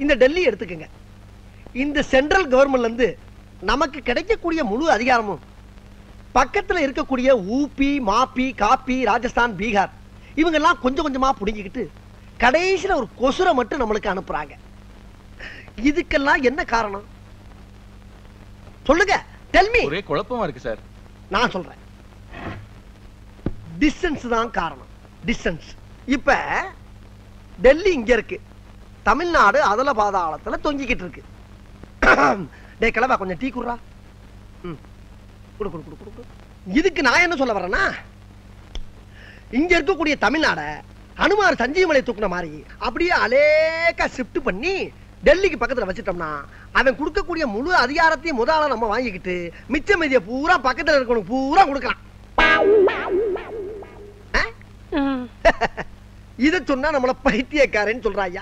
இந்த டெல்லி எடுத்துக்கங்க இந்த சென்ட்ரல் கவர்மெண்ட்ல இருந்து நமக்கு கிடைக்கக்கூடிய முழு அதிகாரமும் பக்கத்துல இருக்கக்கூடிய ஊபி மாப்பி காப்பி ராஜஸ்தான் பீகார் இவங்க எல்லாம் கொஞ்சம் கொஞ்சமா புடுங்கிக்கிட்டு கடைசியில ஒரு கொசுரை மட்டும் நம்மளுக்கு அனுப்புறாங்க இதுக்கெல்லாம் என்ன காரணம் சொல்லுங்க டெல்மி ஒரே குழப்பமா இருக்கு சார் நான் சொல்றேன் டிஸ்டன்ஸ் தான் காரணம் டிஸ்டன்ஸ் இப்ப டெல்லி இங்க இருக்கு தமிழ்நாடு அதல பாதாளத்துல தொங்கிக்கிட்டு இருக்கு டே கிளவா கொஞ்சம் டீ குடுறா ம் குடு குடு குடு குடு குடு. இதுக்கு நான் என்ன சொல்ல வரேன்னா இங்க இருக்கக்கூடிய தமிழ்நாட அனுமார் சஞ்சீவமலை தூக்குன மாதிரி அப்படியே அலேக்கா ஷிஃப்ட் பண்ணி டெல்லிக்கு பக்கத்துல வச்சிட்டோம்னா அவன் கொடுக்கக்கூடிய முழு அதிகாரத்தையும் முதல்ல நம்ம வாங்கிக்கிட்டு மிச்ச மீதிய பூரா பக்கத்துல இருக்கவனுக்கு பூரா கொடுக்கலாம் ஆ? இத சொன்னா நம்மள பைத்தியக்காரன்னு சொல்றாயா